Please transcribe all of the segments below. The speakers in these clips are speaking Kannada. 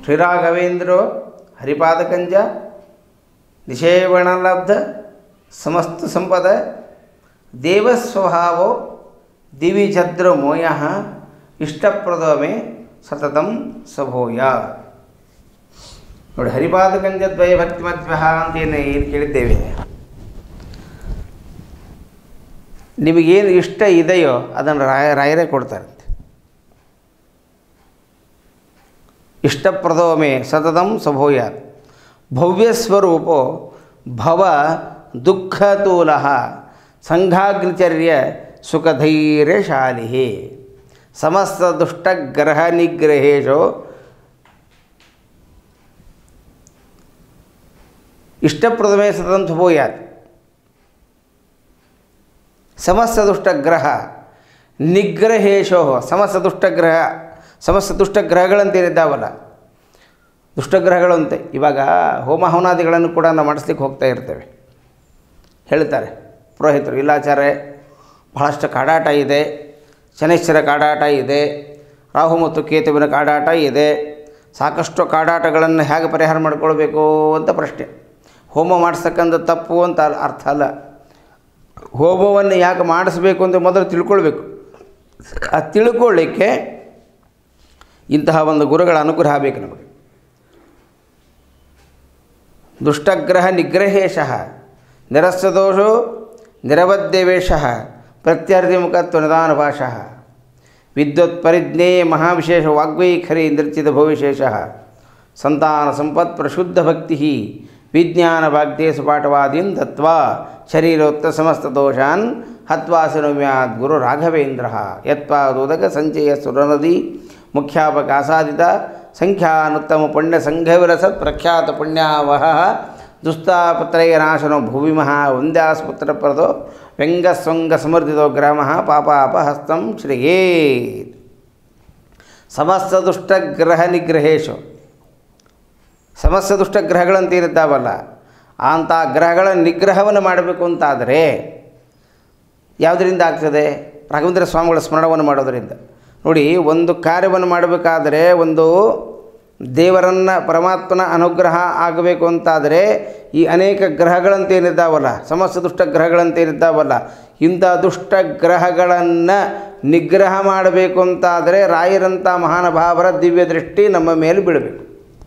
ಶ್ರೀರಾಘವೇಂದ್ರೋ ಹರಿಪಾದಕಂಜ ನಿಷೇವಣಲಬ್ಧ ಸಮಸ್ತ ಸಂಪದ ದೇವಸ್ವಭಾವೋ ದಿವಿಛದ್ರ ಮೋಯ ಇಷ್ಟಪ್ರದ ಮೇ ಸತತಂ ಸಭೋಯ ನೋಡಿ ಹರಿಪಾದಕಂಜದ್ವಯ ಭಕ್ತಿ ಮಧ್ವ ಅಂತ ಏನು ಏನು ಕೇಳಿದ್ದೇವೆ ನಿಮಗೇನು ಇಷ್ಟ ಇದೆಯೋ ಅದನ್ನು ರಾಯ ರಾಯರೇ ಕೊಡ್ತಾರಂತೆ ಇಷ್ಟಪ್ರದೋಮೆ ಸತತಂ ಸಭೂಯ ಭವ್ಯಸ್ವರೂಪೋ ಭವ ದುಃಖತೂಲ ಸಂಘಾಗ್ನಿಚರ್ಯ ಸುಖಧೈರ್ಯಶಾಲಿ ಸಮಸ್ತ ದುಷ್ಟಗ್ರಹ ನಿಗ್ರಹೇಶೋ ಇಷ್ಟಪ್ರದಮೇ ಸತತಂ ಸಭೂಯಾತ್ ಸಮಸ್ತ ದುಷ್ಟಗ್ರಹ ನಿಗ್ರಹೇಶೋ ಸಮಸ್ತ ದುಷ್ಟಗ್ರಹ ಸಮಸ್ತ ದುಷ್ಟಗ್ರಹಗಳಂತೇನಿದ್ದಾವಲ್ಲ ದುಷ್ಟಗ್ರಹಗಳು ಅಂತೆ ಇವಾಗ ಹೋಮ ಹವನಾದಿಗಳನ್ನು ಕೂಡ ನಾವು ಮಾಡಿಸ್ಲಿಕ್ಕೆ ಹೋಗ್ತಾ ಇರ್ತೇವೆ ಹೇಳ್ತಾರೆ ಪುರೋಹಿತರು ಇಲ್ಲಾಚಾರ್ಯ ಬಹಳಷ್ಟು ಕಾಡಾಟ ಇದೆ ಶನೈಶ್ವರ ಕಾಡಾಟ ಇದೆ ರಾಹು ಮತ್ತು ಕೇತುವಿನ ಕಾಡಾಟ ಇದೆ ಸಾಕಷ್ಟು ಕಾಡಾಟಗಳನ್ನು ಹೇಗೆ ಪರಿಹಾರ ಮಾಡಿಕೊಳ್ಬೇಕು ಅಂತ ಪ್ರಶ್ನೆ ಹೋಮ ಮಾಡಿಸ್ತಕ್ಕಂಥ ತಪ್ಪು ಅಂತ ಅರ್ಥ ಅಲ್ಲ ಹೋಮವನ್ನು ಯಾಕೆ ಮಾಡಿಸ್ಬೇಕು ಅಂತ ಮೊದಲು ತಿಳ್ಕೊಳ್ಬೇಕು ಆ ತಿಳ್ಕೊಳ್ಳಿಕ್ಕೆ ಇಂತಹ ಒಂದು ಗುರುಗಳ ಅನುಗ್ರಹ ಬೇಕು ನಮಗೆ ದುಷ್ಟಗ್ರಹ ನಿಗ್ರಹೇಶ ನಿರಸ್ತದೋಷೋ ನಿರವದ್ಯವೇಶ ಪ್ರತ್ಯರ್ಥಿಮುಖತ್ವ ನಿಧಾನ ಭಾಷ ವಿದ್ಯುತ್ ಪರಿಜ್ಞೇಯ ಮಹಾವಿಶೇಷ ವಾಗ್ವೈಖರಿ ನಿರ್ಚಿತ ಭವಿಶೇಷ ಸಂತಾನ ಸಂಪತ್ ಪ್ರಶುದ್ಧ ಭಕ್ತಿ ವಿಜ್ಞಾನ ವಾಗ್ದೇಶ ಪಾಠವಾದೀನ್ ದತ್ವಾ ಶರೀರೋಕ್ತ ಸಮಸ್ತ ದೋಷಾನ್ ಹತ್ವಾಸನುಮ್ಯಾದ್ ಗುರು ರಾಘವೇಂದ್ರ ಯತ್ಪಾದೋದಕ ಸಂಚಯ ಸುರನದಿ ಮುಖ್ಯಾಪಕಾಸಾದಿತ ಸಂಖ್ಯಾನುತ್ತಮ ಪುಣ್ಯ ಸಂಘವಿರಸತ್ ಪ್ರಖ್ಯಾತ ಪುಣ್ಯಾವಹ ದುಸ್ತಾಪತ್ರಯ ನಾಶನೋ ಭುವಿಮಃ ವಂದ್ಯಾಸ್ಪುತ್ರಪ್ರದೋ ವ್ಯಂಗಸ್ವಂಗ ಸಮರ್ಧಿತೋ ಗ್ರಾಮ ಪಾಪಾಪಹಸ್ತಂ ಶ್ರೇಯೇತ್ ಸಮಸ್ತ ದುಷ್ಟಗ್ರಹ ನಿಗ್ರಹೇಶು ಸಮಸ್ತ ದುಷ್ಟಗ್ರಹಗಳಂತ ಇರುತ್ತಾವಲ್ಲ ಅಂಥ ಗ್ರಹಗಳ ನಿಗ್ರಹವನ್ನು ಮಾಡಬೇಕು ಅಂತಾದರೆ ಯಾವುದರಿಂದ ಆಗ್ತದೆ ರಾಘವೇಂದ್ರ ಸ್ವಾಮಿಗಳ ಸ್ಮರಣವನ್ನು ಮಾಡೋದರಿಂದ ನೋಡಿ ಒಂದು ಕಾರ್ಯವನ್ನು ಮಾಡಬೇಕಾದರೆ ಒಂದು ದೇವರನ್ನು ಪರಮಾತ್ಮನ ಅನುಗ್ರಹ ಆಗಬೇಕು ಅಂತಾದರೆ ಈ ಅನೇಕ ಗ್ರಹಗಳಂತೇನಿದ್ದಾವಲ್ಲ ಸಮಸ್ತ ದುಷ್ಟ ಗ್ರಹಗಳಂತೇನಿದ್ದಾವಲ್ಲ ಇಂಥ ದುಷ್ಟ ಗ್ರಹಗಳನ್ನು ನಿಗ್ರಹ ಮಾಡಬೇಕು ಅಂತಾದರೆ ರಾಯರಂಥ ಮಹಾನುಭಾವರ ದಿವ್ಯ ದೃಷ್ಟಿ ನಮ್ಮ ಮೇಲೆ ಬೀಳಬೇಕು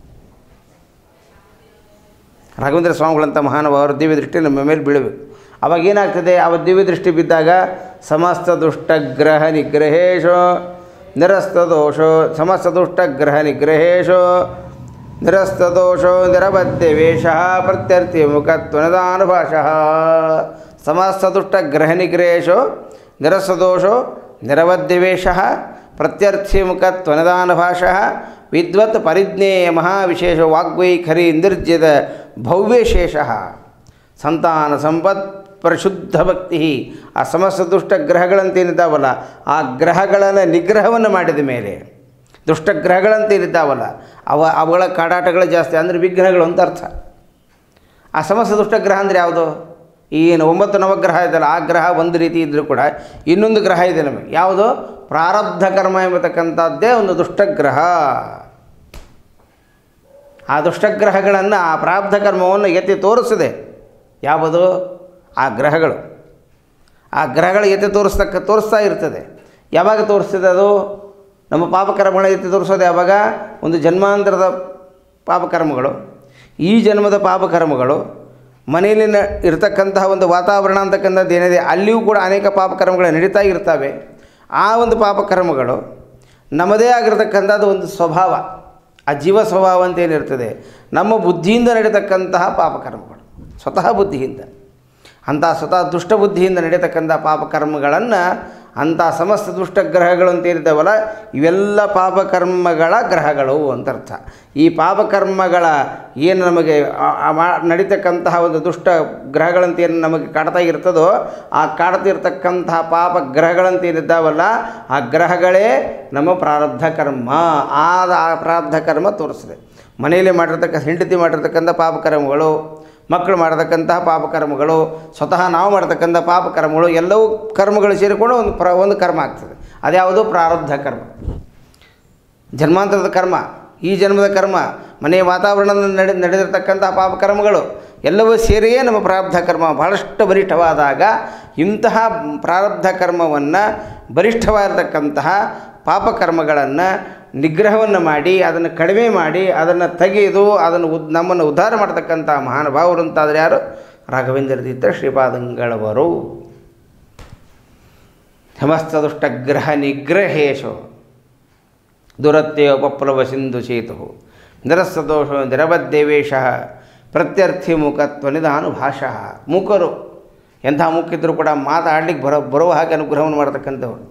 ರಾಘವೇಂದ್ರ ಸ್ವಾಮಿಗಳಂಥ ಮಹಾನುಭಾವರ ದಿವ್ಯ ದೃಷ್ಟಿ ನಮ್ಮ ಮೇಲೆ ಬೀಳಬೇಕು ಅವಾಗ ಏನಾಗ್ತದೆ ಅವ ದಿವ್ಯ ದೃಷ್ಟಿ ಬಿದ್ದಾಗ ಸಮಸ್ತ ದುಷ್ಟಗ್ರಹ ನಿಗ್ರಹೇಶೋ ನಿರಸ್ತದೋಷೋ ಸಮಸ್ತ ದುಷ್ಟಗ್ರಹ ನಿಗ್ರಹೇಶೋ ನಿರಸ್ತದೋಷೋ ನಿರಬದ್ಧವೇಶ ಪ್ರತ್ಯರ್ಥಿ ಮುಖತ್ವನದಾನುಭಾಷಃ ಸಮಸ್ತ ದುಷ್ಟಗ್ರಹ ನಿಗ್ರಹೇಶೋ ನಿರಸ್ತದೋಷೋ ನಿರವದ್ಧವೇಶ ಪ್ರತ್ಯರ್ಥಿ ಮುಖತ್ವನದಾನುಭಾಷಃ ವಿದ್ವತ್ ಪರಿಜ್ಞೇಯ ಮಹಾವಿಶೇಷ ವಾಗ್ವೈಖರಿ ನಿರ್ಜಿತ ಭವ್ಯಶೇಷ ಸಂತಾನ ಸಂಪತ್ ಪರಿಶುದ್ಧ ಭಕ್ತಿ ಆ ಸಮಸ್ತ ದುಷ್ಟ ಗ್ರಹಗಳಂತೇನಿದ್ದಾವಲ್ಲ ಆ ಗ್ರಹಗಳನ್ನು ನಿಗ್ರಹವನ್ನು ಮಾಡಿದ ಮೇಲೆ ದುಷ್ಟಗ್ರಹಗಳಂತೇನಿದ್ದಾವಲ್ಲ ಅವ ಅವುಗಳ ಕಾಡಾಟಗಳು ಜಾಸ್ತಿ ಅಂದರೆ ವಿಗ್ರಹಗಳು ಅಂತ ಅರ್ಥ ಆ ಸಮಸ್ತ ದುಷ್ಟಗ್ರಹ ಅಂದರೆ ಯಾವುದು ಏನು ಒಂಬತ್ತು ನವಗ್ರಹ ಇದೆಯಲ್ಲ ಆ ಗ್ರಹ ಒಂದು ರೀತಿ ಇದ್ದರೂ ಕೂಡ ಇನ್ನೊಂದು ಗ್ರಹ ಇದೆ ನಮಗೆ ಯಾವುದು ಪ್ರಾರಬ್ಧ ಕರ್ಮ ಎಂಬತಕ್ಕಂಥದ್ದೇ ಒಂದು ದುಷ್ಟಗ್ರಹ ಆ ದುಷ್ಟಗ್ರಹಗಳನ್ನು ಆ ಪ್ರಾರಬ್ಧ ಕರ್ಮವನ್ನು ಎತ್ತಿ ತೋರಿಸಿದೆ ಯಾವುದು ಆ ಗ್ರಹಗಳು ಆ ಗ್ರಹಗಳು ಎತ್ತಿ ತೋರಿಸ್ತಕ್ಕ ತೋರಿಸ್ತಾ ಇರ್ತದೆ ಯಾವಾಗ ತೋರಿಸ್ತದೆ ಅದು ನಮ್ಮ ಪಾಪಕರ್ಮಗಳ ಎತ್ತಿ ತೋರಿಸೋದು ಯಾವಾಗ ಒಂದು ಜನ್ಮಾಂತರದ ಪಾಪಕರ್ಮಗಳು ಈ ಜನ್ಮದ ಪಾಪಕರ್ಮಗಳು ಮನೆಯಲ್ಲಿ ನ ಇರತಕ್ಕಂತಹ ಒಂದು ವಾತಾವರಣ ಅಂತಕ್ಕಂಥದ್ದು ಏನಿದೆ ಅಲ್ಲಿಯೂ ಕೂಡ ಅನೇಕ ಪಾಪಕರ್ಮಗಳು ನಡೀತಾ ಇರ್ತವೆ ಆ ಒಂದು ಪಾಪಕರ್ಮಗಳು ನಮ್ಮದೇ ಆಗಿರತಕ್ಕಂಥದ್ದು ಒಂದು ಸ್ವಭಾವ ಆ ಜೀವ ಸ್ವಭಾವ ಅಂತ ಏನಿರ್ತದೆ ನಮ್ಮ ಬುದ್ಧಿಯಿಂದ ನಡೀತಕ್ಕಂತಹ ಪಾಪಕರ್ಮಗಳು ಸ್ವತಃ ಬುದ್ಧಿಯಿಂದ ಅಂಥ ಸ್ವತಃ ದುಷ್ಟ ಬುದ್ಧಿಯಿಂದ ನಡೀತಕ್ಕಂಥ ಪಾಪಕರ್ಮಗಳನ್ನು ಅಂಥ ಸಮಸ್ತ ದುಷ್ಟ ಗ್ರಹಗಳು ಅಂತ ಏನಿದ್ದಾವಲ್ಲ ಇವೆಲ್ಲ ಪಾಪಕರ್ಮಗಳ ಗ್ರಹಗಳು ಅಂತ ಅರ್ಥ ಈ ಪಾಪಕರ್ಮಗಳ ಏನು ನಮಗೆ ಆ- ಆ ಮಾ ನಡೀತಕ್ಕಂತಹ ಒಂದು ದುಷ್ಟ ಗ್ರಹಗಳಂತ ಏನು ನಮಗೆ ಕಾಡ್ತಾ ಇರ್ತದೋ ಆ ಕಾಡ್ತಿರ್ತಕ್ಕಂತಹ ಪಾಪ ಗ್ರಹಗಳಂತ ಏನಿದ್ದಾವಲ್ಲ ಆ ಗ್ರಹಗಳೇ ನಮ್ಮ ಪ್ರಾರಬ್ಧ ಕರ್ಮ ಆದ ಆ ಪ್ರಾರಬ್ಧ ಕರ್ಮ ತೋರಿಸಿದೆ ಮನೆಯಲ್ಲಿ ಮಾಡಿರ್ತಕ್ಕ ಹೆಂಡತಿ ಮಾಡಿರ್ತಕ್ಕಂಥ ಪಾಪಕರ್ಮಗಳು ಮಕ್ಕಳು ಮಾಡತಕ್ಕಂತಹ ಪಾಪಕರ್ಮಗಳು ಸ್ವತಃ ನಾವು ಮಾಡತಕ್ಕಂಥ ಪಾಪಕರ್ಮಗಳು ಎಲ್ಲವೂ ಕರ್ಮಗಳು ಸೇರಿಕೊಂಡು ಒಂದು ಪ್ರ ಒಂದು ಕರ್ಮ ಆಗ್ತದೆ ಅದ್ಯಾವುದು ಪ್ರಾರಬ್ಧ ಕರ್ಮ ಜನ್ಮಾಂತರದ ಕರ್ಮ ಈ ಜನ್ಮದ ಕರ್ಮ ಮನೆಯ ವಾತಾವರಣದಲ್ಲಿ ನಡೆ ನಡೆದಿರ್ತಕ್ಕಂಥ ಪಾಪಕರ್ಮಗಳು ಎಲ್ಲವೂ ಸೇರಿಯೇ ನಮ್ಮ ಪ್ರಾರಬ್ಧ ಕರ್ಮ ಬಹಳಷ್ಟು ಬಲಿಷ್ಠವಾದಾಗ ಇಂತಹ ಪ್ರಾರಬ್ಧ ಕರ್ಮವನ್ನು ಬಲಿಷ್ಠವಾಗಿರ್ತಕ್ಕಂತಹ ಪಾಪಕರ್ಮಗಳನ್ನು ನಿಗ್ರಹವನ್ನು ಮಾಡಿ ಅದನ್ನು ಕಡಿಮೆ ಮಾಡಿ ಅದನ್ನು ತೆಗೆದು ಅದನ್ನು ಉದ್ ನಮ್ಮನ್ನು ಉದ್ಧಾರ ಮಾಡ್ತಕ್ಕಂಥ ಮಹಾನುಭಾವರು ಅಂತಾದರೆ ಯಾರು ರಾಘವೇಂದ್ರ ತೀರ್ಥ ಶ್ರೀಪಾದಂಗಳವರು ಸಮಸ್ತ ದುಷ್ಟಗ್ರಹ ನಿಗ್ರಹೇಶು ದುರತ್ಯೋ ಪಪ್ಲವ ಸಿಂಧು ಸೇತು ನಿರಸ್ಸದೋಷ ನಿರವದ್ದೇವೇಶ ಪ್ರತ್ಯರ್ಥಿ ಮುಖತ್ವ ನಿಧಾನು ಭಾಷಃ ಮೂಕರು ಎಂಥ ಮೂಕಿದ್ರು ಕೂಡ ಮಾತಾಡ್ಲಿಕ್ಕೆ ಬರೋ ಬರುವ ಹಾಗೆ ಅನುಗ್ರಹವನ್ನು ಮಾಡತಕ್ಕಂಥವ್ರು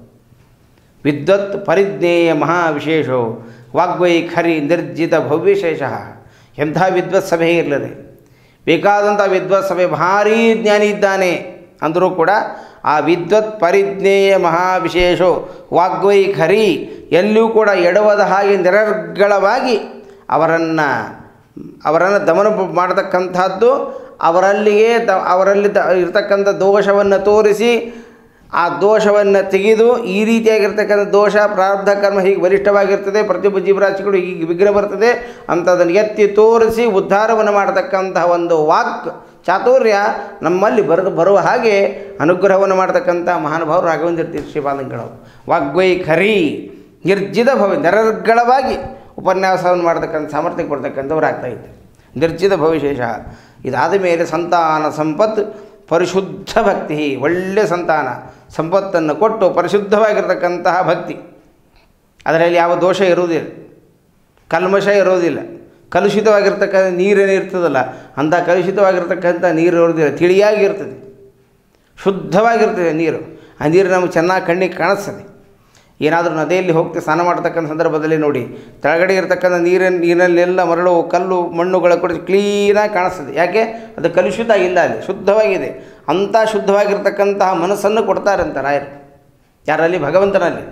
ವಿದ್ವತ್ ಪರಿಜ್ಞೇಯ ಮಹಾವಿಶೇಷೋ ವಾಗ್ವೈಖರಿ ನಿರ್ಜಿತ ಭವ್ಯಶೇಷ ಎಂಥ ವಿದ್ವತ್ ಸಭೆ ಇರಲಿದೆ ಬೇಕಾದಂಥ ವಿದ್ವತ್ ಸಭೆ ಭಾರೀ ಜ್ಞಾನಿ ಇದ್ದಾನೆ ಅಂದರೂ ಕೂಡ ಆ ವಿದ್ವತ್ ಪರಿಜ್ಞೇಯ ಮಹಾವಿಶೇಷೋ ವಾಗ್ವೈಖರಿ ಎಲ್ಲಿಯೂ ಕೂಡ ಎಡವದ ಹಾಗೆ ನಿರರ್ಗಳವಾಗಿ ಅವರನ್ನು ಅವರನ್ನು ದಮನ ಮಾಡತಕ್ಕಂಥದ್ದು ಅವರಲ್ಲಿಯೇ ದ ಅವರಲ್ಲಿ ದ ಇರ್ತಕ್ಕಂಥ ದೋಷವನ್ನು ತೋರಿಸಿ ಆ ದೋಷವನ್ನು ತೆಗೆದು ಈ ರೀತಿಯಾಗಿರ್ತಕ್ಕಂಥ ದೋಷ ಪ್ರಾರಬ್ಧ ಕರ್ಮ ಹೀಗೆ ಬಲಿಷ್ಠವಾಗಿರ್ತದೆ ಪ್ರತಿಯೊಬ್ಬ ಜೀವರಾಶಿಗಳು ಹೀಗೆ ವಿಘ್ನ ಬರ್ತದೆ ಅಂಥದ್ದನ್ನು ಎತ್ತಿ ತೋರಿಸಿ ಉದ್ಧಾರವನ್ನು ಮಾಡತಕ್ಕಂತಹ ಒಂದು ವಾಕ್ ಚಾತುರ್ಯ ನಮ್ಮಲ್ಲಿ ಬರೆದು ಬರುವ ಹಾಗೆ ಅನುಗ್ರಹವನ್ನು ಮಾಡತಕ್ಕಂಥ ಮಹಾನುಭಾವರು ರಾಘವೇಂದ್ರ ತೀರ್ಥ ಶ್ರೀಪಾದಂಗಳವರು ವಾಗ್ವೈಖರಿ ನಿರ್ಜಿತ ಭವ ನಿರರ್ಗಳವಾಗಿ ಉಪನ್ಯಾಸವನ್ನು ಮಾಡತಕ್ಕಂಥ ಸಾಮರ್ಥ್ಯ ಕೊಡ್ತಕ್ಕಂಥವ್ರು ಆಗ್ತಾಯಿದ್ದಾರೆ ನಿರ್ಜಿತ ಭವಿಶೇಷ ಇದಾದ ಮೇಲೆ ಸಂತಾನ ಸಂಪತ್ ಪರಿಶುದ್ಧ ಭಕ್ತಿ ಒಳ್ಳೆಯ ಸಂತಾನ ಸಂಪತ್ತನ್ನು ಕೊಟ್ಟು ಪರಿಶುದ್ಧವಾಗಿರ್ತಕ್ಕಂತಹ ಭಕ್ತಿ ಅದರಲ್ಲಿ ಯಾವ ದೋಷ ಇರುವುದಿಲ್ಲ ಕಲ್ಮಶ ಇರೋದಿಲ್ಲ ಕಲುಷಿತವಾಗಿರ್ತಕ್ಕಂಥ ನೀರೇನು ಇರ್ತದಲ್ಲ ಅಂಥ ಕಲುಷಿತವಾಗಿರ್ತಕ್ಕಂಥ ನೀರು ಇರೋದಿಲ್ಲ ತಿಳಿಯಾಗಿರ್ತದೆ ಶುದ್ಧವಾಗಿರ್ತದೆ ನೀರು ಆ ನೀರು ನಮಗೆ ಚೆನ್ನಾಗಿ ಕಣ್ಣಿಗೆ ಕಾಣಿಸ್ತದೆ ಏನಾದರೂ ನದಿಯಲ್ಲಿ ಹೋಗ್ತಿ ಸ್ನಾನ ಮಾಡ್ತಕ್ಕಂಥ ಸಂದರ್ಭದಲ್ಲಿ ನೋಡಿ ಕೆಳಗಡೆ ಇರತಕ್ಕಂಥ ನೀರಿನ ನೀರಿನಲ್ಲೆಲ್ಲ ಮರಳು ಕಲ್ಲು ಮಣ್ಣುಗಳ ಕೂಡ ಕ್ಲೀನಾಗಿ ಕಾಣಿಸ್ತದೆ ಯಾಕೆ ಅದು ಕಲುಷಿತ ಇಲ್ಲ ಅಲ್ಲಿ ಶುದ್ಧವಾಗಿದೆ ಅಂಥ ಶುದ್ಧವಾಗಿರ್ತಕ್ಕಂತಹ ಮನಸ್ಸನ್ನು ಕೊಡ್ತಾರಂತ ರಾಯರು ಯಾರಲ್ಲಿ ಭಗವಂತನಲ್ಲಿ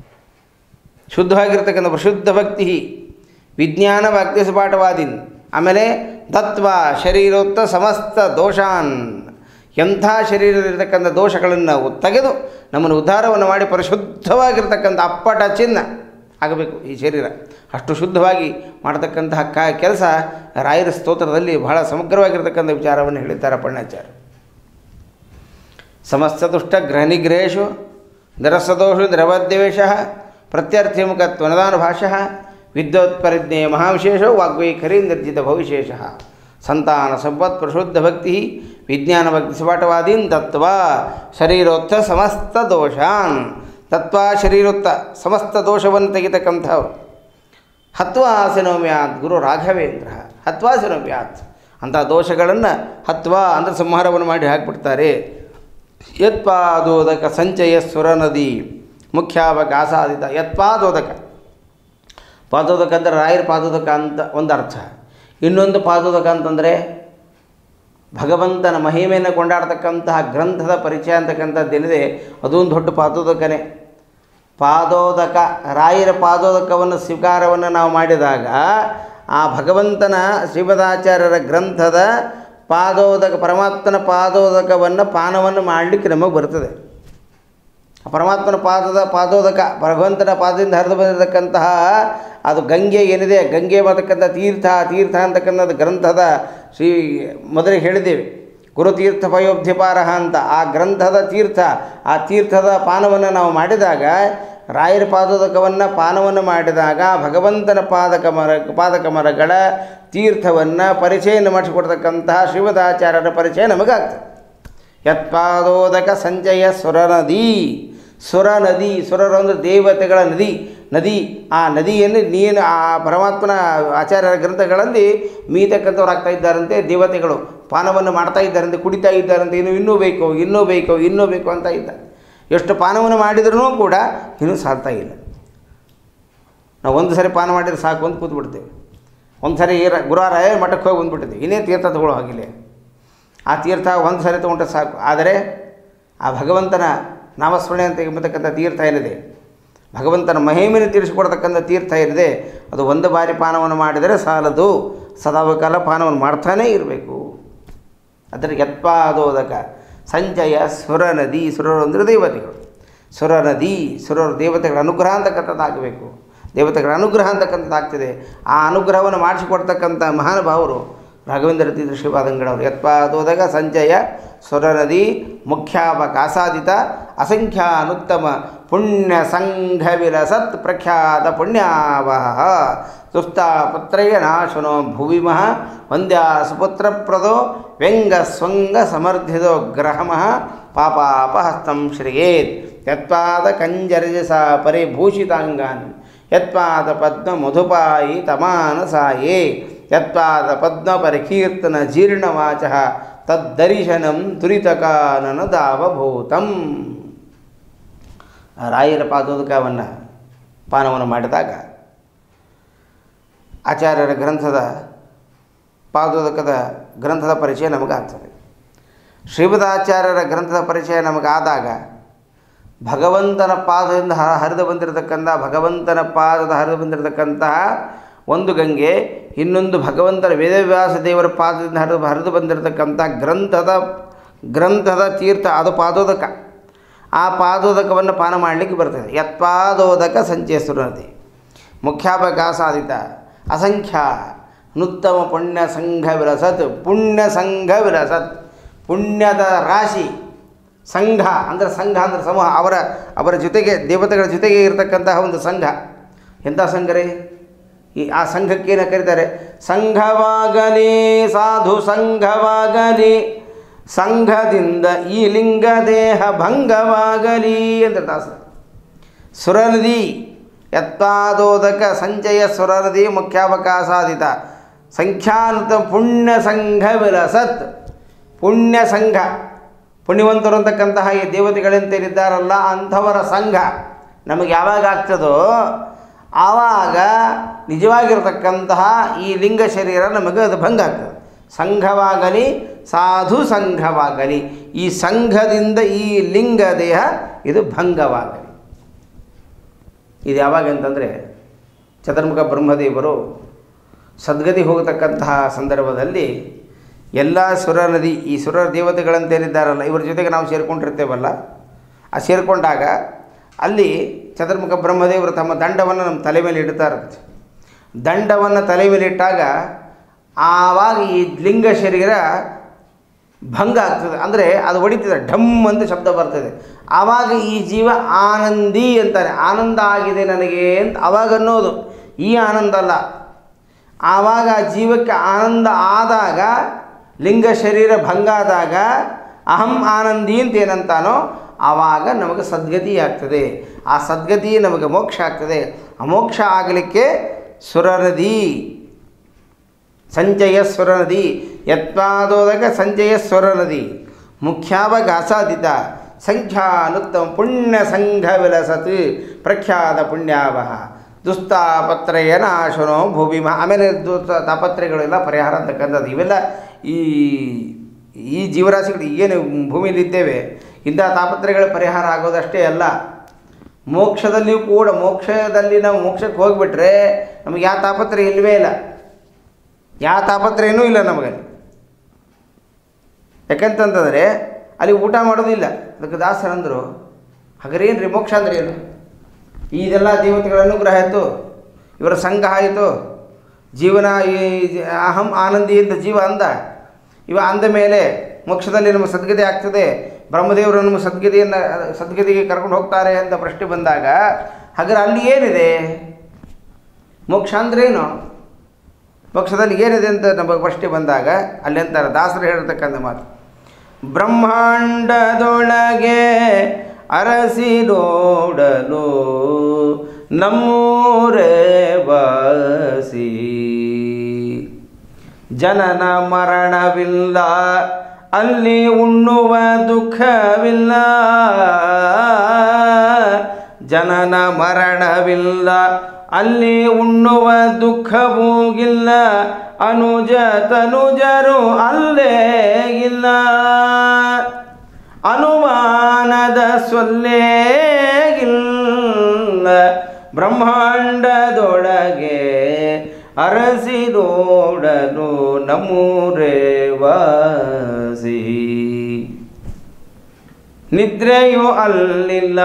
ಶುದ್ಧವಾಗಿರ್ತಕ್ಕಂಥ ಪ್ರಶುದ್ಧ ಭಕ್ತಿ ವಿಜ್ಞಾನ ಭಕ್ತಿ ಸುಪಾಠವಾದಿನ್ ಆಮೇಲೆ ತತ್ವ ಶರೀರೋಕ್ತ ಸಮಸ್ತ ದೋಷಾನ್ ಎಂಥ ಶರೀರದಲ್ಲಿರ್ತಕ್ಕಂಥ ದೋಷಗಳನ್ನು ತೆಗೆದು ನಮ್ಮನ್ನು ಉದ್ಧಾರವನ್ನು ಮಾಡಿ ಪರಿಶುದ್ಧವಾಗಿರ್ತಕ್ಕಂಥ ಅಪ್ಪಟ ಚಿನ್ನ ಆಗಬೇಕು ಈ ಶರೀರ ಅಷ್ಟು ಶುದ್ಧವಾಗಿ ಮಾಡತಕ್ಕಂತಹ ಕ ಕೆಲಸ ರಾಯರ ಸ್ತೋತ್ರದಲ್ಲಿ ಬಹಳ ಸಮಗ್ರವಾಗಿರ್ತಕ್ಕಂಥ ವಿಚಾರವನ್ನು ಹೇಳಿದ್ದಾರೆ ಪಣ್ಣಾಚಾರ್ಯ ಸಮಸ್ತ ದುಷ್ಟ ಗ್ರಹನಿಗ್ರಹೇಶು ನಿರಸದೋಷು ನಿರವದ್ಯವೇಶ ಪ್ರತ್ಯರ್ಥಿಮುಖತ್ವ ನದಾನ ಭಾಷಃ ವಿದ್ವತ್ಪರಿಜ್ಞೇಯ ಮಹಾವಿಶೇಷೋ ವಾಗ್ವೈಖರಿ ನಿರ್ಜಿತ ಭವಿಶೇಷ ಸಂತಾನ ಸಂಪತ್ ಪ್ರಶುದ್ಧ ಭಕ್ತಿ ವಿಜ್ಞಾನ ಭಕ್ತಿ ಸಪಾಠವಾದೀನ್ ತತ್ವ ಶರೀರೋತ್ಥ ಸಮಸ್ತ ದೋಷಾನ್ ತತ್ವ ಶರೀರೋತ್ತ ಸಮಸ್ತ ದೋಷವನ್ನು ತೆಗಿತಕ್ಕಂಥವ್ರು ಹತ್ವಾಸನೋಮ್ಯಾತ್ ಗುರು ರಾಘವೇಂದ್ರ ಹತ್ವಾಸನೋಮ್ಯಾತ್ ಅಂಥ ದೋಷಗಳನ್ನು ಹತ್ವ ಅಂದರೆ ಸಂಹಾರವನ್ನು ಮಾಡಿ ಹಾಕಿಬಿಡ್ತಾರೆ ಯತ್ಪಾದೋದಕ ಸಂಚಯ ಸುರ ನದಿ ಮುಖ್ಯಾವಕ ಆಸಾದಿತ ಯತ್ಪಾದೋದಕ ಪಾದೋದಕ ಅಂದರೆ ರಾಯರ ಪಾದೋದಕ ಅಂತ ಒಂದು ಅರ್ಥ ಇನ್ನೊಂದು ಪಾದೋದಕ ಅಂತಂದರೆ ಭಗವಂತನ ಮಹಿಮೆಯನ್ನು ಕೊಂಡಾಡ್ತಕ್ಕಂತಹ ಗ್ರಂಥದ ಪರಿಚಯ ಅಂತಕ್ಕಂಥದ್ದೇನಿದೆ ಅದೊಂದು ದೊಡ್ಡ ಪಾದೋದಕನೇ ಪಾದೋದಕ ರಾಯರ ಪಾದೋದಕವನ್ನು ಸ್ವೀಕಾರವನ್ನು ನಾವು ಮಾಡಿದಾಗ ಆ ಭಗವಂತನ ಶ್ರೀಮದಾಚಾರ್ಯರ ಗ್ರಂಥದ ಪಾದೋದಕ ಪರಮಾತ್ಮನ ಪಾದೋದಕವನ್ನು ಪಾನವನ್ನು ಮಾಡಲಿಕ್ಕೆ ನಮಗೆ ಬರ್ತದೆ ಆ ಪರಮಾತ್ಮನ ಪಾದದ ಪಾದೋದಕ ಭಗವಂತನ ಪಾದದಿಂದ ಹರಿದು ಬಂದಿರತಕ್ಕಂತಹ ಅದು ಗಂಗೆ ಏನಿದೆ ಗಂಗೆ ಬರ್ತಕ್ಕಂಥ ತೀರ್ಥ ತೀರ್ಥ ಅಂತಕ್ಕಂಥದ್ದು ಗ್ರಂಥದ ಶ್ರೀ ಮೊದಲೇ ಹೇಳಿದ್ದೇವೆ ಗುರುತೀರ್ಥ ಪಯೋಬ್ಧಿಪಾರಹ ಅಂತ ಆ ಗ್ರಂಥದ ತೀರ್ಥ ಆ ತೀರ್ಥದ ಪಾನವನ್ನು ನಾವು ಮಾಡಿದಾಗ ರಾಯರ ಪಾದೋದಕವನ್ನು ಪಾನವನ್ನು ಮಾಡಿದಾಗ ಭಗವಂತನ ಪಾದಕ ಮರ ಪಾದಕ ಮರಗಳ ತೀರ್ಥವನ್ನು ಪರಿಚಯನ ಮಾಡಿಸಿಕೊಡ್ತಕ್ಕಂತಹ ಶ್ರೀಮದಾಚಾರ್ಯರ ಪರಿಚಯ ನಮಗಾಗ್ತದೆ ಯತ್ಪಾದೋದಕ ಸಂಚಯ ಸುರ ನದಿ ಸುರ ನದಿ ಸುರರು ಅಂದರೆ ದೇವತೆಗಳ ನದಿ ನದಿ ಆ ನದಿಯನ್ನು ನೀನು ಆ ಪರಮಾತ್ಮನ ಆಚಾರ್ಯರ ಗ್ರಂಥಗಳಲ್ಲಿ ಮೀತಕ್ಕಂಥವ್ರು ಆಗ್ತಾ ಇದ್ದಾರಂತೆ ದೇವತೆಗಳು ಪಾನವನ್ನು ಮಾಡ್ತಾ ಇದ್ದಾರಂತೆ ಕುಡಿತಾ ಇದ್ದಾರಂತೆ ಇನ್ನು ಇನ್ನೂ ಬೇಕು ಇನ್ನೂ ಬೇಕು ಇನ್ನೂ ಬೇಕು ಅಂತ ಇದ್ದಾರೆ ಎಷ್ಟು ಪಾನವನ್ನು ಮಾಡಿದ್ರೂ ಕೂಡ ಇನ್ನೂ ಸಾಲ್ತಾ ಇಲ್ಲ ನಾವು ಒಂದು ಸರಿ ಪಾನ ಮಾಡಿದ್ರೆ ಸಾಕು ಅಂತ ಕೂತ್ಬಿಡ್ತೇವೆ ಒಂದು ಸರಿ ಏರ ಗುರುವಾರ ಮಠಕ್ಕೆ ಹೋಗಿ ಬಂದುಬಿಟ್ಟಿದ್ದೆ ಇನ್ನೇ ತೀರ್ಥ ತಗೊಳ್ಳೋ ಹಾಗಿಲ್ಲ ಆ ತೀರ್ಥ ಒಂದು ಸರಿ ತೊಗೊಂಡ್ರೆ ಸಾಕು ಆದರೆ ಆ ಭಗವಂತನ ನಾಮಸ್ಮರಣೆ ಅಂತ ಎಂಬತಕ್ಕಂಥ ತೀರ್ಥ ಏನಿದೆ ಭಗವಂತನ ಮಹಿಮೆಯನ್ನು ತೀರಿಸಿಕೊಡ್ತಕ್ಕಂಥ ತೀರ್ಥ ಏನಿದೆ ಅದು ಒಂದು ಬಾರಿ ಪಾನವನ್ನು ಮಾಡಿದರೆ ಸಾಲದು ಸದಾಕಾಲ ಪಾನವನ್ನು ಮಾಡ್ತಾನೇ ಇರಬೇಕು ಅದರ ಯತ್ಪಾದೋದಕ ಸಂಜಯ ಸುರ ನದಿ ಸುರರು ಅಂದರೆ ದೇವತೆಗಳು ಸುರ ನದಿ ಸುರರು ದೇವತೆಗಳ ಅನುಗ್ರಹ ಅಂತಕ್ಕಂಥದ್ದಾಗಬೇಕು ದೇವತೆಗಳ ಅನುಗ್ರಹ ಅಂತಕ್ಕಂಥದ್ದು ಆಗ್ತಿದೆ ಆ ಅನುಗ್ರಹವನ್ನು ಮಾಡಿಸಿಕೊಡ್ತಕ್ಕಂಥ ಮಹಾನುಭಾವರು ರಾಘವೇಂದ್ರ ತೀರ್ಥ ಶ್ರೀಪಾದಂಗಳವರು ಯತ್ಪಾದೋದಗ ಸಂಜಯ ಸ್ವರನದಿ ಮುಖ್ಯಾವಕಾಸಾದಿತ ಅಸಂಖ್ಯಾನುತ್ತಮ ಪುಣ್ಯ ಸಂಘ ವಿಲಸತ್ ಪ್ರಖ್ಯಾತ ಪುಣ್ಯಾವಹ ತುಸ್ತಾಪತ್ರಯ ನಾಶನೋ ಭುವಿಮಃ ವಂದ್ಯಾ ಸುಪುತ್ರಪ್ರದೋ ವ್ಯಂಗ ಸ್ವಂಗ ಸಮರ್ಥಿತೋ ಗ್ರಹಮಃ ಪಾಪಾಪಹಸ್ತಂ ಶ್ರಿಯೇತ್ ಯತ್ಪಾದ ಕಂಜರಜಸ ಪರಿಭೂಷಿತಾಂಗಾನ್ ಯತ್ಪಾದ ಪದ್ಮ ಮಧುಪಾಯಿ ತಮಾನಸಾಯೇ ಯತ್ಪಾದ ಪದ್ಮ ಪರಿಕೀರ್ತನ ಜೀರ್ಣವಾಚ ತದ್ದರಿಶನಂ ತುರಿತಕಾನನ ದಾವಭೂತಂ ರಾಯರ ಪಾದೋದಕವನ್ನು ಪಾನವನ್ನು ಮಾಡಿದಾಗ ಆಚಾರ್ಯರ ಗ್ರಂಥದ ಪಾದೋದಕದ ಗ್ರಂಥದ ಪರಿಚಯ ನಮಗಾಗ್ತದೆ ಶ್ರೀಮದಾಚಾರ್ಯರ ಗ್ರಂಥದ ಪರಿಚಯ ನಮಗಾದಾಗ ಭಗವಂತನ ಪಾದದಿಂದ ಹ ಹರಿದು ಬಂದಿರತಕ್ಕಂಥ ಭಗವಂತನ ಪಾದದ ಹರಿದು ಬಂದಿರತಕ್ಕಂತಹ ಒಂದು ಗಂಗೆ ಇನ್ನೊಂದು ಭಗವಂತನ ವೇದವ್ಯಾಸ ದೇವರ ಪಾದದಿಂದ ಹರಿದು ಹರಿದು ಬಂದಿರತಕ್ಕಂಥ ಗ್ರಂಥದ ಗ್ರಂಥದ ತೀರ್ಥ ಅದು ಪಾದೋದಕ ಆ ಪಾದೋದಕವನ್ನು ಪಾನ ಮಾಡಲಿಕ್ಕೆ ಬರ್ತದೆ ಯತ್ಪಾದೋದಕ ಸಂಚೇಶ್ವರನದಿ ಮುಖ್ಯಾಪಕಾಸಾದಿತ ಅಸಂಖ್ಯ ನುತ್ತಮ ಪುಣ್ಯ ಸಂಘ ವಿರಸತ್ ಪುಣ್ಯ ಸಂಘ ವಿರಸತ್ ಪುಣ್ಯದ ರಾಶಿ ಸಂಘ ಅಂದರೆ ಸಂಘ ಅಂದರೆ ಸಮೂಹ ಅವರ ಅವರ ಜೊತೆಗೆ ದೇವತೆಗಳ ಜೊತೆಗೆ ಇರತಕ್ಕಂತಹ ಒಂದು ಸಂಘ ಎಂಥ ಸಂಘ ರೀ ಈ ಆ ಸಂಘಕ್ಕೆ ಏನು ಕರೀತಾರೆ ಸಂಘವಾಗಲಿ ಸಾಧು ಸಂಘವಾಗಲಿ ಸಂಘದಿಂದ ಈ ಲಿಂಗ ದೇಹ ಭಂಗವಾಗಲಿ ಅಂತ ದಾಸ ಸುರನದಿ ಯತ್ಪಾದೋದಕ ಸಂಚಯ ಸುರನದಿ ಮುಖ್ಯಾವಕಾಸಾದಿತ ಸಂಖ್ಯಾನುತ ಪುಣ್ಯ ಸಂಘ ವಿಲಸತ್ ಪುಣ್ಯ ಸಂಘ ಪುಣ್ಯವಂತರು ಅಂತಕ್ಕಂತಹ ಈ ದೇವತೆಗಳಂತೇಳಿದ್ದಾರಲ್ಲ ಅಂಥವರ ಸಂಘ ನಮಗೆ ಯಾವಾಗ ಆಗ್ತದೋ ಆವಾಗ ನಿಜವಾಗಿರತಕ್ಕಂತಹ ಈ ಲಿಂಗ ಶರೀರ ನಮಗೆ ಅದು ಭಂಗ ಆಗ್ತದೆ ಸಂಘವಾಗಲಿ ಸಾಧು ಸಂಘವಾಗಲಿ ಈ ಸಂಘದಿಂದ ಈ ಲಿಂಗ ದೇಹ ಇದು ಭಂಗವಾಗಲಿ ಇದು ಯಾವಾಗ ಅಂತಂದರೆ ಚತುರ್ಮುಖ ಬ್ರಹ್ಮದೇವರು ಸದ್ಗತಿ ಹೋಗತಕ್ಕಂತಹ ಸಂದರ್ಭದಲ್ಲಿ ಎಲ್ಲ ಸುರ ನದಿ ಈ ಸುರ ದೇವತೆಗಳಂತೇನಿದ್ದಾರಲ್ಲ ಇವರ ಜೊತೆಗೆ ನಾವು ಸೇರಿಕೊಂಡಿರ್ತೇವಲ್ಲ ಆ ಸೇರಿಕೊಂಡಾಗ ಅಲ್ಲಿ ಚತುರ್ಮುಖ ಬ್ರಹ್ಮದೇವರು ತಮ್ಮ ದಂಡವನ್ನು ನಮ್ಮ ತಲೆ ಮೇಲೆ ಇಡ್ತಾ ಇರುತ್ತೆ ದಂಡವನ್ನು ತಲೆ ಮೇಲೆ ಇಟ್ಟಾಗ ಆವಾಗ ಈ ಲಿಂಗ ಶರೀರ ಭಂಗ ಆಗ್ತದೆ ಅಂದರೆ ಅದು ಹೊಡಿತದೆ ಢಮ್ ಅಂತ ಶಬ್ದ ಬರ್ತದೆ ಆವಾಗ ಈ ಜೀವ ಆನಂದಿ ಅಂತಾನೆ ಆನಂದ ಆಗಿದೆ ನನಗೆ ಅಂತ ಅವಾಗ ಅನ್ನೋದು ಈ ಆನಂದ ಅಲ್ಲ ಆವಾಗ ಆ ಜೀವಕ್ಕೆ ಆನಂದ ಆದಾಗ ಲಿಂಗ ಶರೀರ ಭಂಗ ಆದಾಗ ಅಹಂ ಆನಂದಿ ಅಂತ ಏನಂತಾನೋ ಆವಾಗ ನಮಗೆ ಸದ್ಗತಿ ಆಗ್ತದೆ ಆ ಸದ್ಗತಿ ನಮಗೆ ಮೋಕ್ಷ ಆಗ್ತದೆ ಆ ಮೋಕ್ಷ ಆಗಲಿಕ್ಕೆ ಸುರನದಿ ಸಂಚಯ ಸ್ವರನದಿ ಯತ್ಪಾದೋದಕ ಸಂಚಯ ಸ್ವರನದಿ ಮುಖ್ಯಾವಗಾಸಾದಿತ ಸಂಖ್ಯಾನುತ್ತಮ ಪುಣ್ಯ ಸಂಘ ವಿಲಸತ್ ಪ್ರಖ್ಯಾತ ಪುಣ್ಯಾವಹ ದುಸ್ತಾಪತ್ರಯ ನಾಶನೋ ಭೂಮಿಮ ಆಮೇಲೆ ದು ತಾಪತ್ರಯಗಳೆಲ್ಲ ಪರಿಹಾರ ಅಂತಕ್ಕಂಥದ್ದು ಇವೆಲ್ಲ ಈ ಈ ಜೀವರಾಶಿಗಳು ಏನು ಭೂಮಿಯಲ್ಲಿ ಇದ್ದೇವೆ ಇಂಥ ತಾಪತ್ರಯಗಳ ಪರಿಹಾರ ಆಗೋದಷ್ಟೇ ಅಲ್ಲ ಮೋಕ್ಷದಲ್ಲಿಯೂ ಕೂಡ ಮೋಕ್ಷದಲ್ಲಿ ನಾವು ಮೋಕ್ಷಕ್ಕೆ ಹೋಗಿಬಿಟ್ರೆ ನಮಗೆ ಯಾವ ತಾಪತ್ರಯ ಇಲ್ಲವೇ ಇಲ್ಲ ಯಾವ ತಾಪತ್ರಯನೂ ಇಲ್ಲ ನಮಗೆ ಯಾಕಂತಂತಂದರೆ ಅಲ್ಲಿ ಊಟ ಮಾಡೋದಿಲ್ಲ ಅದಕ್ಕೆ ದಾಸರಂದರು ಹಾಗಾರೇನು ರೀ ಮೋಕ್ಷ ಅಂದ್ರೆ ಏನು ಇದೆಲ್ಲ ದೇವತೆಗಳ ಅನುಗ್ರಹ ಆಯಿತು ಇವರ ಸಂಘ ಆಯಿತು ಜೀವನ ಈ ಜ- ಅಹಂ ಆನಂದಿ ಅಂತ ಜೀವ ಅಂದ ಇವ ಅಂದ ಮೇಲೆ ಮೋಕ್ಷದಲ್ಲಿ ನಮ್ಮ ಸದ್ಗತಿ ಆಗ್ತದೆ ಬ್ರಹ್ಮದೇವರು ನಮ್ಮ ಸದ್ಗತಿಯನ್ನು ಸದ್ಗತಿಗೆ ಕರ್ಕೊಂಡು ಹೋಗ್ತಾರೆ ಅಂತ ಪ್ರಶ್ನೆ ಬಂದಾಗ ಹಾಗಾದ್ರೆ ಅಲ್ಲಿ ಏನಿದೆ ಮೋಕ್ಷ ಅಂದ್ರೇನು ಮೋಕ್ಷದಲ್ಲಿ ಏನಿದೆ ಅಂತ ನಮಗೆ ಪ್ರಶ್ನೆ ಬಂದಾಗ ಅಲ್ಲಿ ಅಂತಾರೆ ದಾಸರು ಹೇಳ್ತಕ್ಕಂಥ ಮಾತು ಬ್ರಹ್ಮಾಂಡದೊಳಗೆ ಅರಸಿ ನೋಡಲು ನಮ್ಮೂರೇ ವಾಸಿ ಜನನ ಮರಣವಿಲ್ಲ ಅಲ್ಲಿ ಉಣ್ಣುವ ದುಃಖವಿಲ್ಲ ಜನನ ಮರಣವಿಲ್ಲ ಅಲ್ಲಿ ಉಣ್ಣುವ ದುಃಖವೂ ಇಲ್ಲ ಅನುಜ ತನುಜರು ಅಲ್ಲೇ ಇಲ್ಲ ಅನುಮಾನದ ಸೊಲ್ಲೇ ಇಲ್ಲ ಬ್ರಹ್ಮಾಂಡದೊಳಗೆ ಅರಸಿ ನೋಡಲು ನಮ್ಮೂರೇ ವಾಸಿ ನಿದ್ರೆಯೂ ಅಲ್ಲಿಲ್ಲ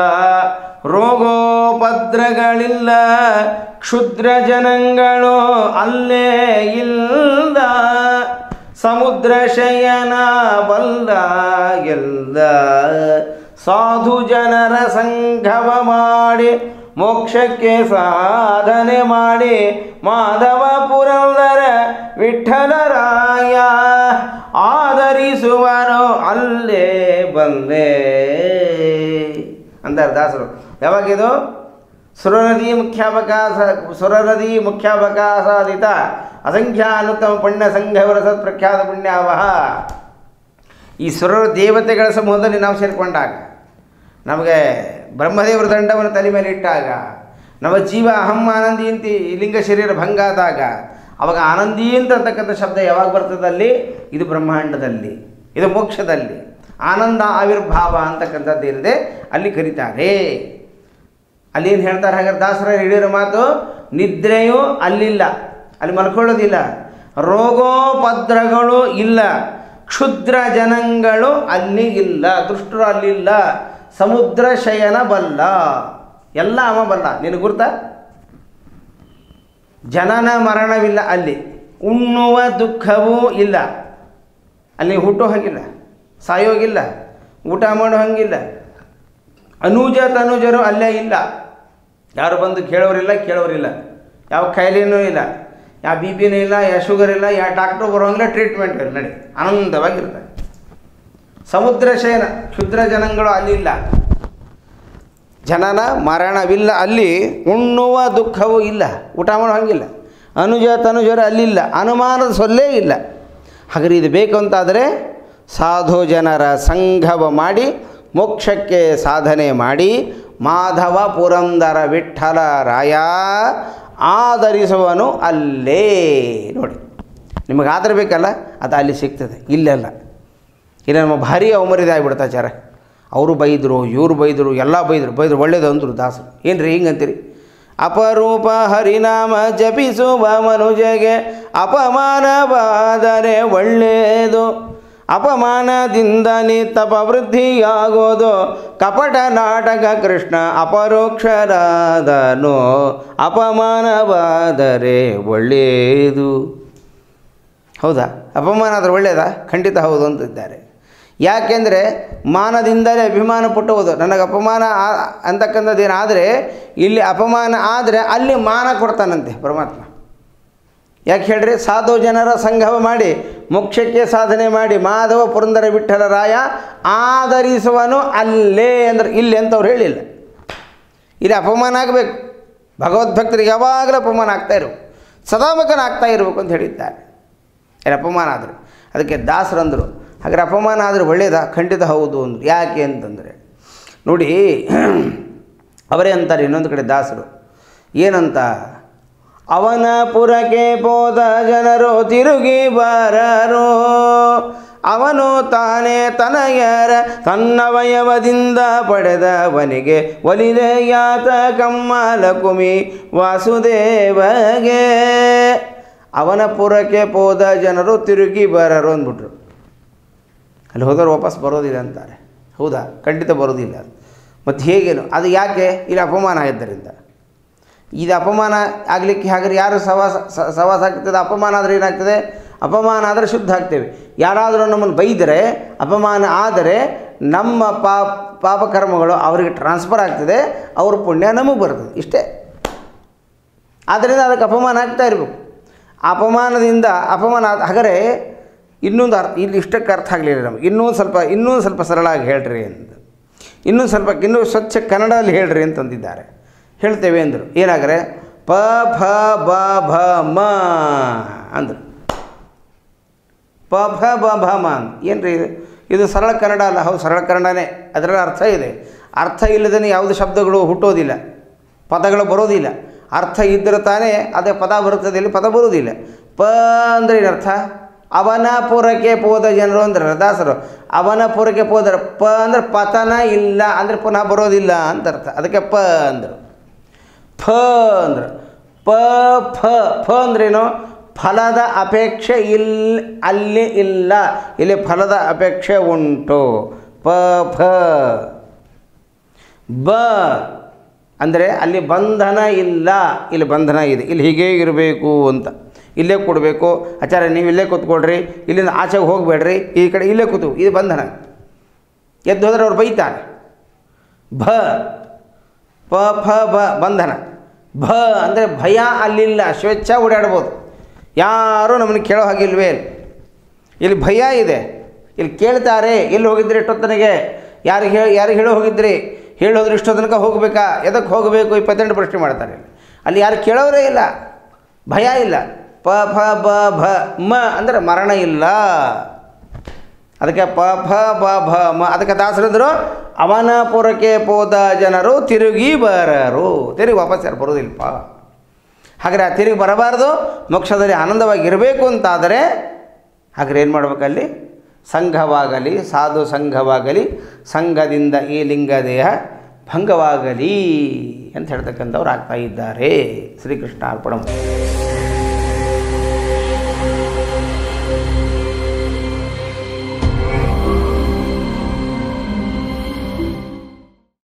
ರೋಗೋಪದ್ರಗಳಿಲ್ಲ ಕ್ಷುದ್ರ ಜನಗಳು ಅಲ್ಲೇ ಇಲ್ಲ ಸಮುದ್ರ ಶಯನ ಬಲ್ಲ ಎಲ್ಲ ಸಾಧು ಜನರ ಸಂಘವ ಮಾಡಿ ಮೋಕ್ಷಕ್ಕೆ ಸಾಧನೆ ಮಾಡಿ ಮಾಧವ ಪುರಂದರ ವಿಠಲರಾಯ ಆದರಿಸುವನು ಅಲ್ಲೇ ಬಂದೆ ಅಂತಾರೆ ದಾಸರು ಯಾವಾಗಿದು ಸುರನದಿ ಮುಖ್ಯಾವಕಾಶ ಸುರನದಿ ಮುಖ್ಯಾವಕಾಶಾದಿತ ಅಸಂಖ್ಯಾನುತ್ತಮ ಪುಣ್ಯ ಸಂಘವರ ಸತ್ಪ್ರಖ್ಯಾತ ಪುಣ್ಯಾವಹ ಈ ಸುರರ ದೇವತೆಗಳ ಸಮೂಹದಲ್ಲಿ ನಾವು ಸೇರಿಕೊಂಡಾಗ ನಮಗೆ ಬ್ರಹ್ಮದೇವರ ದಂಡವನ್ನು ತಲೆ ಮೇಲೆ ಇಟ್ಟಾಗ ನಮ್ಮ ಜೀವ ಅಹಂ ಆನಂದಿ ಅಂತ ಈ ಲಿಂಗ ಶರೀರ ಭಂಗ ಆದಾಗ ಅವಾಗ ಆನಂದಿ ಅಂತ ಅಂತಕ್ಕಂಥ ಶಬ್ದ ಯಾವಾಗ ಬರ್ತದೆ ಅಲ್ಲಿ ಇದು ಬ್ರಹ್ಮಾಂಡದಲ್ಲಿ ಇದು ಮೋಕ್ಷದಲ್ಲಿ ಆನಂದ ಆವಿರ್ಭಾವ ಅಂತಕ್ಕಂಥದ್ದು ಏನಿದೆ ಅಲ್ಲಿ ಕರೀತಾರೆ ಅಲ್ಲಿ ಏನು ಹೇಳ್ತಾರೆ ಹಾಗಾದ್ರೆ ದಾಸರ ಹಿಡಿಯೋ ಮಾತು ನಿದ್ರೆಯೂ ಅಲ್ಲಿಲ್ಲ ಅಲ್ಲಿ ಮಲ್ಕೊಳ್ಳೋದಿಲ್ಲ ರೋಗೋಪದ್ರಗಳು ಇಲ್ಲ ಕ್ಷುದ್ರ ಜನಗಳು ಅಲ್ಲಿ ಇಲ್ಲ ದುಷ್ಟರು ಅಲ್ಲಿಲ್ಲ ಸಮುದ್ರ ಶಯನ ಬಲ್ಲ ಎಲ್ಲ ಅವ ಬಲ್ಲ ನಿನಗೆ ಗುರ್ತ ಜನನ ಮರಣವಿಲ್ಲ ಅಲ್ಲಿ ಉಣ್ಣುವ ದುಃಖವೂ ಇಲ್ಲ ಅಲ್ಲಿ ಹುಟ್ಟೋ ಹಾಗಿಲ್ಲ ಸಾಯೋಗಿಲ್ಲ ಊಟ ಮಾಡೋ ಹಂಗಿಲ್ಲ ಅನುಜ ತನುಜರು ಅಲ್ಲೇ ಇಲ್ಲ ಯಾರು ಬಂದು ಕೇಳೋರಿಲ್ಲ ಕೇಳೋರಿಲ್ಲ ಯಾವ ಕಾಯಿಲೆನೂ ಇಲ್ಲ ಯಾವ ಬಿ ಪಿನೂ ಇಲ್ಲ ಯಾವ ಶುಗರ್ ಇಲ್ಲ ಯಾವ ಡಾಕ್ಟ್ರು ಬರೋಂಗಿಲ್ಲ ಟ್ರೀಟ್ಮೆಂಟ್ ಇಲ್ಲ ನಡಿ ಆನಂದವಾಗಿರ್ತಾರೆ ಸಮುದ್ರ ಶಯನ ಕ್ಷುದ್ರ ಜನಗಳು ಅಲ್ಲಿ ಇಲ್ಲ ಜನನ ಮರಣವಿಲ್ಲ ಅಲ್ಲಿ ಉಣ್ಣುವ ದುಃಖವೂ ಇಲ್ಲ ಊಟ ಮಾಡೋ ಹಂಗಿಲ್ಲ ಅನುಜ ತನುಜರು ಅಲ್ಲಿಲ್ಲ ಅನುಮಾನದ ಸೊಲ್ಲೇ ಇಲ್ಲ ಹಾಗಾದ್ರೆ ಇದು ಬೇಕು ಅಂತಾದರೆ ಸಾಧು ಜನರ ಸಂಘವ ಮಾಡಿ ಮೋಕ್ಷಕ್ಕೆ ಸಾಧನೆ ಮಾಡಿ ಮಾಧವ ಪುರಂದರ ವಿಠಲ ರಾಯ ಆಧರಿಸುವನು ಅಲ್ಲೇ ನೋಡಿ ನಿಮಗೆ ಆದರ ಬೇಕಲ್ಲ ಅದು ಅಲ್ಲಿ ಸಿಗ್ತದೆ ಇಲ್ಲೆಲ್ಲ ಇಲ್ಲ ನಮ್ಮ ಭಾರಿ ಅವಮರ್ಯಾದೆ ಆಗಿಬಿಡ್ತಾಚಾರ ಅವರು ಬೈದರು ಇವರು ಬೈದರು ಎಲ್ಲ ಬೈದರು ಬೈದರು ಒಳ್ಳೇದು ಅಂದರು ದಾಸರು ಏನು ರೀ ಹಿಂಗಂತೀರಿ ಅಪರೂಪ ಹರಿನಾಮ ಜಪಿಸುವ ಮನುಜಗೆ ಅಪಮಾನವಾದರೆ ಒಳ್ಳೆಯದು ಅಪಮಾನದಿಂದ ನಿತ್ತಪ ವೃದ್ಧಿಯಾಗೋದು ಕಪಟ ನಾಟಕ ಕೃಷ್ಣ ಅಪರೋಕ್ಷರಾದನು ಅಪಮಾನವಾದರೆ ಒಳ್ಳೆಯದು ಹೌದಾ ಅಪಮಾನ ಆದರೆ ಒಳ್ಳೆಯದಾ ಖಂಡಿತ ಹೌದು ಅಂತಿದ್ದಾರೆ ಯಾಕೆಂದರೆ ಮಾನದಿಂದಲೇ ಅಭಿಮಾನ ಪಟ್ಟುವುದು ನನಗೆ ಅಪಮಾನ ಆ- ಅಂತಕ್ಕಂಥದ್ದು ಏನಾದರೆ ಇಲ್ಲಿ ಅಪಮಾನ ಆದರೆ ಅಲ್ಲಿ ಮಾನ ಕೊಡ್ತಾನಂತೆ ಪರಮಾತ್ಮ ಯಾಕೆ ಹೇಳ್ರಿ ಸಾಧು ಜನರ ಸಂಘವ ಮಾಡಿ ಮೋಕ್ಷಕ್ಕೆ ಸಾಧನೆ ಮಾಡಿ ಮಾಧವ ಪುರಂದರ ವಿಠಲ ರಾಯ ಆಧರಿಸುವನು ಅಲ್ಲೇ ಅಂದ್ರೆ ಇಲ್ಲಿ ಅಂತವ್ರು ಹೇಳಿಲ್ಲ ಇಲ್ಲಿ ಅಪಮಾನ ಆಗಬೇಕು ಭಗವದ್ಭಕ್ತರಿಗೆ ಯಾವಾಗಲೂ ಅಪಮಾನ ಆಗ್ತಾ ಇರು ಸದಾಮಕನ ಆಗ್ತಾ ಇರಬೇಕು ಅಂತ ಹೇಳಿದ್ದಾರೆ ಏನು ಅಪಮಾನ ಆದರು ಅದಕ್ಕೆ ದಾಸರಂದರು ಹಾಗಾದ್ರೆ ಅಪಮಾನ ಆದರೆ ಒಳ್ಳೆಯದಾ ಖಂಡಿತ ಹೌದು ಅಂದರು ಯಾಕೆ ಅಂತಂದರೆ ನೋಡಿ ಅವರೇ ಅಂತಾರೆ ಇನ್ನೊಂದು ಕಡೆ ದಾಸರು ಏನಂತ ಅವನ ಪುರಕ್ಕೆ ಹೋದ ಜನರು ತಿರುಗಿ ಬರರು ಅವನು ತಾನೇ ತನಯರ ತನ್ನವಯವದಿಂದ ಪಡೆದವನಿಗೆ ಒಲಿದೆಯಾತ ಕಮ್ಮಲ ಕುಮಿ ವಾಸುದೇವಗೆ ಅವನ ಪುರಕ್ಕೆ ಹೋದ ಜನರು ತಿರುಗಿ ಬರರು ಅಂದ್ಬಿಟ್ರು ಅಲ್ಲಿ ಹೋದವ್ರು ವಾಪಸ್ ಬರೋದಿಲ್ಲ ಅಂತಾರೆ ಹೌದಾ ಖಂಡಿತ ಬರೋದಿಲ್ಲ ಮತ್ತು ಹೇಗೇನು ಅದು ಯಾಕೆ ಇಲ್ಲಿ ಅಪಮಾನ ಆಗಿದ್ದರಿಂದ ಇದು ಅಪಮಾನ ಆಗಲಿಕ್ಕೆ ಹಾಗಾದ್ರೆ ಯಾರು ಸವಾಸ ಸ- ಸವಾಸ ಆಗ್ತದೆ ಅಪಮಾನ ಆದರೆ ಏನಾಗ್ತದೆ ಅಪಮಾನ ಆದರೆ ಶುದ್ಧ ಆಗ್ತೇವೆ ಯಾರಾದರೂ ನಮ್ಮನ್ನು ಬೈದರೆ ಅಪಮಾನ ಆದರೆ ನಮ್ಮ ಪಾಪ ಪಾಪಕರ್ಮಗಳು ಅವರಿಗೆ ಟ್ರಾನ್ಸ್ಫರ್ ಆಗ್ತದೆ ಅವ್ರ ಪುಣ್ಯ ನಮಗೆ ಬರ್ತದೆ ಇಷ್ಟೇ ಆದ್ದರಿಂದ ಅದಕ್ಕೆ ಅಪಮಾನ ಆಗ್ತಾ ಇರಬೇಕು ಅಪಮಾನದಿಂದ ಅಪಮಾನ ಆದ- ಹಾಗಾದ್ರೆ ಇನ್ನೊಂದು ಅರ್ಥ ಇಲ್ಲಿ ಇಷ್ಟಕ್ಕೆ ಅರ್ಥ ಆಗಲಿಲ್ಲ ನಮಗೆ ಇನ್ನೂ ಸ್ವಲ್ಪ ಇನ್ನೂ ಸ್ವಲ್ಪ ಸರಳಾಗಿ ಹೇಳ್ರಿ ಅಂತ ಇನ್ನೂ ಸ್ವಲ್ಪ ಇನ್ನೂ ಸ್ವಚ್ಛ ಕನ್ನಡದಲ್ಲಿ ಹೇಳ್ರಿ ಅಂತಂದಿದ್ದಾರೆ ಹೇಳ್ತೇವೆ ಅಂದರು ಏನಾಗ್ರೆ ಪ ಫ ಬ ಭ ಮ ಅಂದರು ಪ ಫ ಬ ಭ ಮ ಏನು ರೀ ಇದು ಇದು ಸರಳ ಕನ್ನಡ ಅಲ್ಲ ಹೌದು ಸರಳ ಕನ್ನಡನೇ ಅದರಲ್ಲಿ ಅರ್ಥ ಇದೆ ಅರ್ಥ ಇಲ್ಲದೇ ಯಾವುದೇ ಶಬ್ದಗಳು ಹುಟ್ಟೋದಿಲ್ಲ ಪದಗಳು ಬರೋದಿಲ್ಲ ಅರ್ಥ ಇದ್ದರೆ ತಾನೇ ಅದೇ ಪದ ಬರುತ್ತದೆ ಇಲ್ಲಿ ಪದ ಬರುವುದಿಲ್ಲ ಪ ಅಂದರೆ ಏನರ್ಥ ಅವನ ಪುರಕ್ಕೆ ಪೋದ ಜನರು ಅಂದ್ರೆ ದಾಸರು ಅವನ ಪುರಕ್ಕೆ ಪೋದರ ಪ ಅಂದ್ರೆ ಪತನ ಇಲ್ಲ ಅಂದರೆ ಪುನಃ ಬರೋದಿಲ್ಲ ಅಂತ ಅರ್ಥ ಅದಕ್ಕೆ ಪ ಅಂದರು ಫ ಅಂದ್ರೆ ಪ ಫ ಫ ಅಂದ್ರೇನು ಫಲದ ಅಪೇಕ್ಷೆ ಇಲ್ ಅಲ್ಲಿ ಇಲ್ಲ ಇಲ್ಲಿ ಫಲದ ಅಪೇಕ್ಷೆ ಉಂಟು ಪ ಫ ಬ ಅಂದರೆ ಅಲ್ಲಿ ಬಂಧನ ಇಲ್ಲ ಇಲ್ಲಿ ಬಂಧನ ಇದೆ ಇಲ್ಲಿ ಹೀಗೇ ಇರಬೇಕು ಅಂತ ಇಲ್ಲೇ ಕೊಡಬೇಕು ಆಚಾರ್ಯ ನೀವು ಇಲ್ಲೇ ಕೂತ್ಕೊಳ್ರಿ ಇಲ್ಲಿಂದ ಆಚೆಗೆ ಹೋಗಬೇಡ್ರಿ ಈ ಕಡೆ ಇಲ್ಲೇ ಕೂತು ಇದು ಬಂಧನ ಎದ್ದು ಹೋದ್ರೆ ಅವ್ರು ಬೈತಾನೆ ಭ ಪ ಫ ಬ ಬಂಧನ ಭ ಅಂದರೆ ಭಯ ಅಲ್ಲಿಲ್ಲ ಸ್ವೇಚ್ಛ ಓಡಾಡ್ಬೋದು ಯಾರೂ ನಮ್ಮನ್ನು ಕೇಳೋ ಹಾಗಿಲ್ವೇ ಇಲ್ಲ. ಇಲ್ಲಿ ಭಯ ಇದೆ ಇಲ್ಲಿ ಕೇಳ್ತಾರೆ ಎಲ್ಲಿ ಹೋಗಿದ್ರಿ ಎಷ್ಟೊತ್ತನಿಗೆ ಯಾರಿಗೆ ಹೇಳಿ ಯಾರಿಗೆ ಹೇಳೋ ಹೋಗಿದ್ರಿ ಹೇಳಿ ಹೋದ್ರೆ ಇಷ್ಟೋ ತನಕ ಹೋಗಬೇಕಾ ಎದಕ್ಕೆ ಹೋಗಬೇಕು ಇಪ್ಪತ್ತೆಂಟು ಪ್ರಶ್ನೆ ಮಾಡ್ತಾರೆ ಅಲ್ಲಿ ಯಾರು ಕೇಳೋರೇ ಇಲ್ಲ ಭಯ ಇಲ್ಲ ಪ ಫ ಬ ಭ ಮ ಅಂದರೆ ಮರಣ ಇಲ್ಲ ಅದಕ್ಕೆ ಪ ಫ ಬ ಭ ಮ ಅದಕ್ಕೆ ದಾಸರಿದ್ರು ಅವನ ಪುರಕ್ಕೆ ಹೋದ ಜನರು ತಿರುಗಿ ಬರರು ತಿರುಗಿ ವಾಪಸ್ ಯಾರು ಬರೋದಿಲ್ಲಪ್ಪ ಹಾಗಾದ್ರೆ ಆ ತಿರುಗಿ ಬರಬಾರ್ದು ಮೋಕ್ಷದಲ್ಲಿ ಆನಂದವಾಗಿ ಇರಬೇಕು ಅಂತಾದರೆ ಹಾಗಾದ್ರೆ ಏನು ಮಾಡ್ಬೇಕಲ್ಲಿ ಸಂಘವಾಗಲಿ ಸಾಧು ಸಂಘವಾಗಲಿ ಸಂಘದಿಂದ ಈ ಲಿಂಗ ದೇಹ ಭಂಗವಾಗಲಿ ಅಂತ ಹೇಳ್ತಕ್ಕಂಥವ್ರು ಆಗ್ತಾ ಇದ್ದಾರೆ ಶ್ರೀಕೃಷ್ಣ ಅರ್ಪಣ